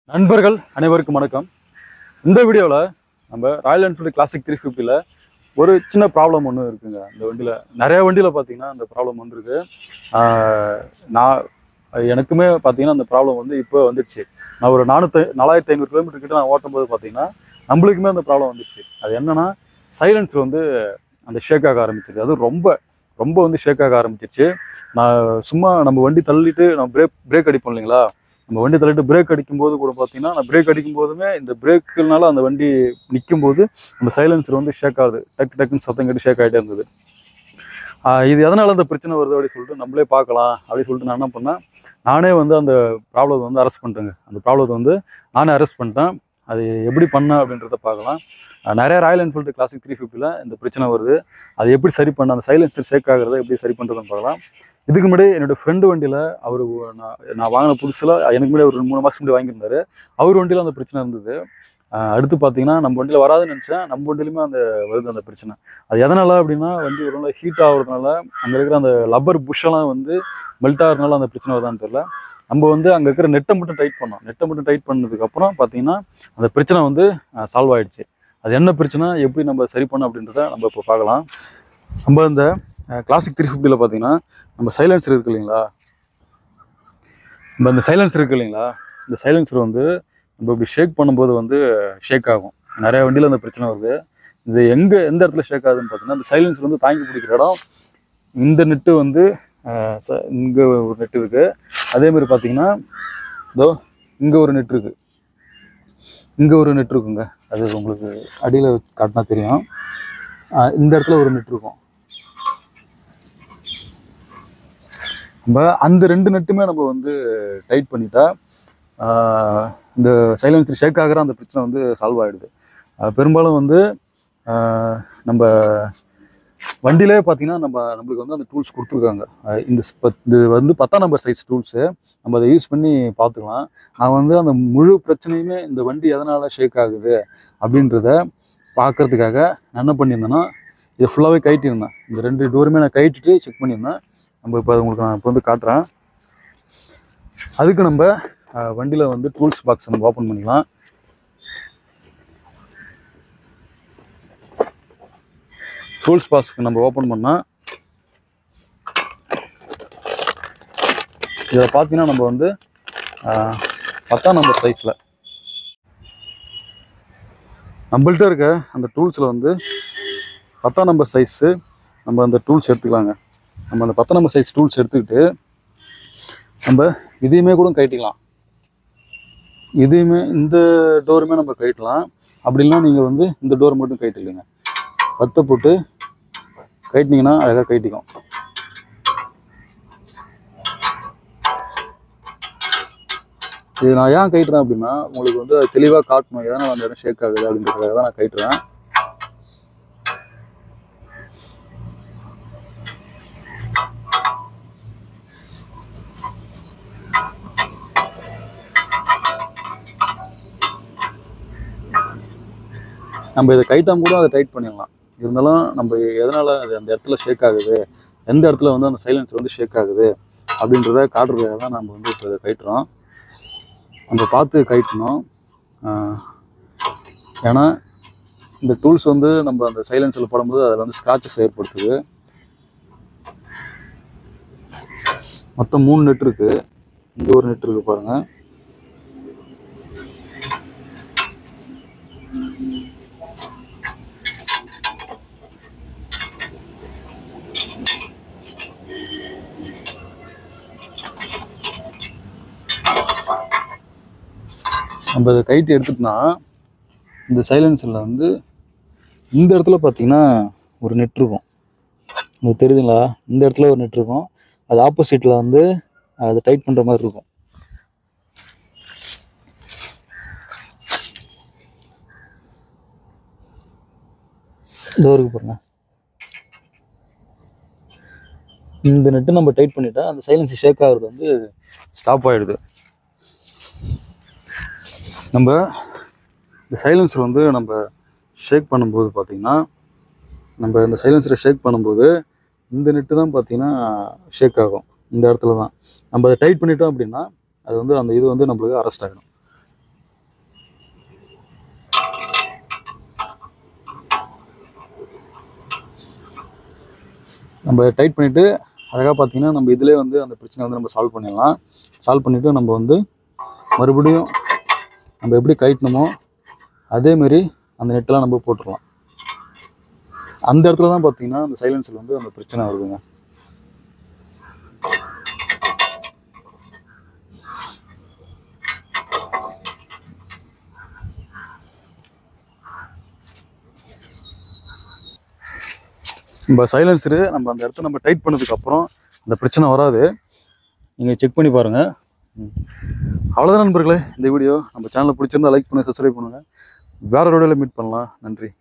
நண்பர்கள் அனைவருக்கும் வணக்கம் இந்த வீடியோவில் நம்ம ராயல் என்ஃபீல்டு கிளாசிக் த்ரீ ஃபிஃப்டியில் ஒரு சின்ன ப்ராப்ளம் ஒன்று இருக்குங்க இந்த வண்டியில் நிறைய வண்டியில் பார்த்தீங்கன்னா அந்த ப்ராப்ளம் வந்திருக்கு ஆஹ் நான் எனக்குமே பார்த்தீங்கன்னா அந்த ப்ராப்ளம் வந்து இப்போ வந்துடுச்சு நான் ஒரு நானூற்றி நாலாயிரத்தி ஐநூறு கிலோமீட்டர் கிட்ட நான் ஓட்டும் போது பார்த்தீங்கன்னா நம்மளுக்குமே அந்த ப்ராப்ளம் வந்துடுச்சு அது என்னன்னா சைலன்சர் வந்து அந்த ஷேக் ஆக ஆரம்பிச்சிருச்சு அது ரொம்ப ரொம்ப வந்து ஷேக் ஆக ஆரம்பிச்சிருச்சு நான் சும்மா நம்ம வண்டி தள்ளிட்டு நம்ம பிரேக் பிரேக் அடிப்போம் இல்லைங்களா நம்ம வண்டி தள்ளிட்டு பிரேக் அடிக்கும்போது கூட பார்த்தீங்கன்னா நான் பிரேக் அடிக்கும் போதுமே இந்த பிரேக்குனால அந்த வண்டி நிற்கும் போது அந்த சைலன்சர் வந்து ஷேக் ஆகுது டக்கு டக்குன்னு சத்தம் கட்டி ஷேக் ஆகிட்டே இருந்தது ஆஹ் இது எதனால அந்த பிரச்சனை வருது அப்படின்னு சொல்லிட்டு நம்மளே பார்க்கலாம் அப்படின்னு சொல்லிட்டு நான் என்ன பண்ணேன் நானே வந்து அந்த ப்ராப்ளத்தை வந்து அரெஸ்ட் பண்ணிட்டேங்க அந்த ப்ராப்ளத்தை வந்து நானே அரெஸ்ட் பண்ணிட்டேன் அது எப்படி பண்ணேன் அப்படின்றத பார்க்கலாம் ஆஹ் நிறைய ராயல் என்ஃபீல்டு கிளாசிக் த்ரீ ஃபிஃப்டியில் இந்த பிரச்சனை வருது அது எப்படி சரி பண்ண அந்த சைலன்சர் ஷேக் ஆகிறத எப்படி சரி பண்ணுறதுன்னு பார்க்கலாம் இதுக்கு முன்னாடி என்னோட ஃப்ரெண்டு வண்டியில் அவர் நான் நான் வாங்கின புதுசில் எனக்கு முன்னாடி ஒரு ரெண்டு மூணு மாதம் முன்னாடி வாங்கியிருந்தாரு அவர் வண்டியில் அந்த பிரச்சனை இருந்தது ஆஹ் அடுத்து பார்த்தீங்கன்னா நம்ம வண்டியில் வராதுன்னு நினச்சேன் நம்ம வண்டியிலுமே அந்த வருது அந்த பிரச்சனை அது எதனால அப்படின்னா வண்டி ஒரு நாள் ஹீட் ஆகுறதுனால அங்கே இருக்கிற அந்த லப்பர் புஷ்ஷெல்லாம் வந்து மெல்ட் ஆகிறதுனால அந்த பிரச்சனை வருதான்னு தெரியல நம்ம வந்து அங்கே இருக்கிற நெட்டை மட்டும் டைட் பண்ணோம் நெட்டை மட்டும் டைட் பண்ணதுக்கப்புறம் பார்த்தீங்கன்னா அந்த பிரச்சனை வந்து சால்வ் ஆயிடுச்சு அது என்ன பிரச்சனை எப்படி நம்ம சரி பண்ணோம் அப்படின்றத நம்ம இப்போ பார்க்கலாம் நம்ம இந்த கிளாசிக் த்ரீ ஃபிஃப்டியில் பார்த்தீங்கன்னா நம்ம சைலன்சர் இருக்கு இல்லைங்களா நம்ம இந்த சைலன்சர் இருக்கு இல்லைங்களா இந்த சைலன்சர் வந்து நம்ம இப்படி ஷேக் பண்ணும்போது வந்து ஷேக் ஆகும் நிறைய வண்டியில் அந்த பிரச்சனை வருது இது எங்கே எந்த இடத்துல ஷேக் ஆகுதுன்னு பார்த்தீங்கன்னா இந்த சைலன்சர் வந்து தாங்கி பிடிக்கிற இடம் இந்த நெட்டு வந்து இங்கே ஒரு நெட் இருக்குது அதே மாதிரி பார்த்தீங்கன்னா இதோ இங்கே ஒரு நெட் இருக்குது இங்கே ஒரு நெட் இருக்குங்க அது உங்களுக்கு அடியில் காட்டினா தெரியும் ஆஹ் இந்த இடத்துல ஒரு நெட் இருக்கும் நம்ம அந்த ரெண்டு நெட்டுமே நம்ம வந்து டைட் பண்ணிட்டா ஆஹ் இந்த சைலன்சர் ஷேக் ஆகிற அந்த பிரச்சனை வந்து சால்வ் ஆகிடுது பெரும்பாலும் வந்து ஆஹ் நம்ம வண்டியிலே பார்த்தீங்கன்னா நம்ம நம்மளுக்கு வந்து அந்த டூல்ஸ் கொடுத்துருக்காங்க ஆஹ் இந்த ஸ் பத்- இது வந்து பத்தாம் நம்பர் சைஸ் டூல்ஸு நம்ம அதை யூஸ் பண்ணி பார்த்துக்கலாம் நான் வந்து அந்த முழு பிரச்சனையுமே இந்த வண்டி எதனால் ஷேக் ஆகுது அப்படின்றத பார்க்கறதுக்காக நான் என்ன பண்ணியிருந்தேன்னா இதை ஃபுல்லாகவே கட்டியிருந்தேன் இந்த ரெண்டு டோருமே நான் கட்டிட்டு செக் பண்ணியிருந்தேன் நம்ம இப்போ அது உங்களுக்கு நான் இப்போ வந்து காட்டுறேன் அதுக்கு நம்ம வண்டியில் வந்து டூல்ஸ் பாக்ஸ் நம்ம ஓப்பன் பண்ணிக்கலாம் டூல்ஸ் பாக்ஸ்க்கு நம்ம ஓப்பன் பண்ணால் இதில் பார்த்தீங்கன்னா நம்ம வந்து ஆஹ், பத்தாம் நம்பர் சைஸில் நம்மள்ட்ட இருக்க அந்த டூல்ஸில் வந்து பத்தாம் நம்பர் சைஸு நம்ம அந்த டூல்ஸ் எடுத்துக்கலாங்க நம்ம அந்த பத்தாம் நம்பர் சைஸ் டூல்ஸ் எடுத்துக்கிட்டு நம்ம இதையுமே கூட கட்டிக்கலாம் இதையுமே இந்த டோருமே நம்ம கட்டலாம் அப்படி இல்லைன்னா நீங்கள் வந்து இந்த டோர் மட்டும் கட்டிடுங்க பத்தை போட்டு கட்டினீங்கன்னா அழகாக கட்டிக்கும் இது நான் ஏன் கட்டுறேன் அப்படின்னா உங்களுக்கு வந்து அது தெளிவாக காட்டணும் எதனால் அந்த இடம் ஷேக் ஆகுது அப்படின்றதுக்காக தான் நான் கட்டுறேன் நம்ம இதை கைட்டாம கூட அதை டைட் பண்ணிடலாம் இருந்தாலும் நம்ம எதனால் அது அந்த இடத்துல ஷேக் ஆகுது எந்த இடத்துல வந்து அந்த சைலன்சர் வந்து ஷேக் ஆகுது அப்படின்றத காட்டுறதுக்காக தான் நம்ம வந்து இப்போ இதை கைட்டுறோம் நம்ம பார்த்து கைட்டணும் ஆஹ் ஏன்னா இந்த டூல்ஸ் வந்து நம்ம அந்த சைலன்ஸில் போடும்போது அதில் வந்து ஸ்க்ராச்சஸ் ஏற்படுத்துது மொத்தம் மூணு நெட் இருக்கு இங்கே ஒரு நெட் இருக்கு பாருங்க நம்ம இதை கைட்டு எடுத்துட்டோம்னா இந்த சைலன்சரில் வந்து இந்த இடத்துல பார்த்தீங்கன்னா ஒரு நெட் இருக்கும் உங்களுக்கு தெரியுதுங்களா இந்த இடத்துல ஒரு நெட் இருக்கும் அது ஆப்போசிட்டில் வந்து அதை டைட் பண்ணுற மாதிரி இருக்கும் இதோ இருக்கு பாருங்க இந்த நெட்டு நம்ம டைட் பண்ணிட்டா அந்த சைலன்ஸ் ஷேக் ஆகுறது வந்து ஸ்டாப் ஆகிடுது நம்ம இந்த சைலன்சர் வந்து நம்ம ஷேக் பண்ணும்போது பார்த்தீங்கன்னா நம்ம இந்த சைலன்சரை ஷேக் பண்ணும்போது இந்த நெட்டு தான் பார்த்தீங்கன்னா ஷேக் ஆகும் இந்த இடத்துல தான் நம்ம அதை டைட் பண்ணிட்டோம் அப்படின்னா அது வந்து அந்த இது வந்து நம்மளுக்கு அரெஸ்ட் ஆகிடும் நம்ம டைட் பண்ணிவிட்டு அழகாக பார்த்தீங்கன்னா நம்ம இதிலே வந்து அந்த பிரச்சனை வந்து நம்ம சால்வ் பண்ணிடலாம் சால்வ் பண்ணிவிட்டு நம்ம வந்து மறுபடியும் நம்ம எப்படி கயிட்டணுமோ அதேமாரி அந்த நெட்டெல்லாம் நம்ம போட்டுடலாம் அந்த இடத்துல தான் பார்த்தீங்கன்னா அந்த சைலன்சர் வந்து அந்த பிரச்சனை வருதுங்க நம்ம சைலன்சரு நம்ம அந்த இடத்த நம்ம டைட் பண்ணதுக்கு அப்புறம் அந்த பிரச்சனை வராது நீங்கள் செக் பண்ணி பாருங்கள் அவ்வளோதான் நண்பர்களே இந்த வீடியோ நம்ம சேனலை பிடிச்சிருந்தா லைக் பண்ணி சப்ஸ்கிரைப் பண்ணுங்கள் வேற வீடியோவில் மீட் பண்ணலாம் நன்றி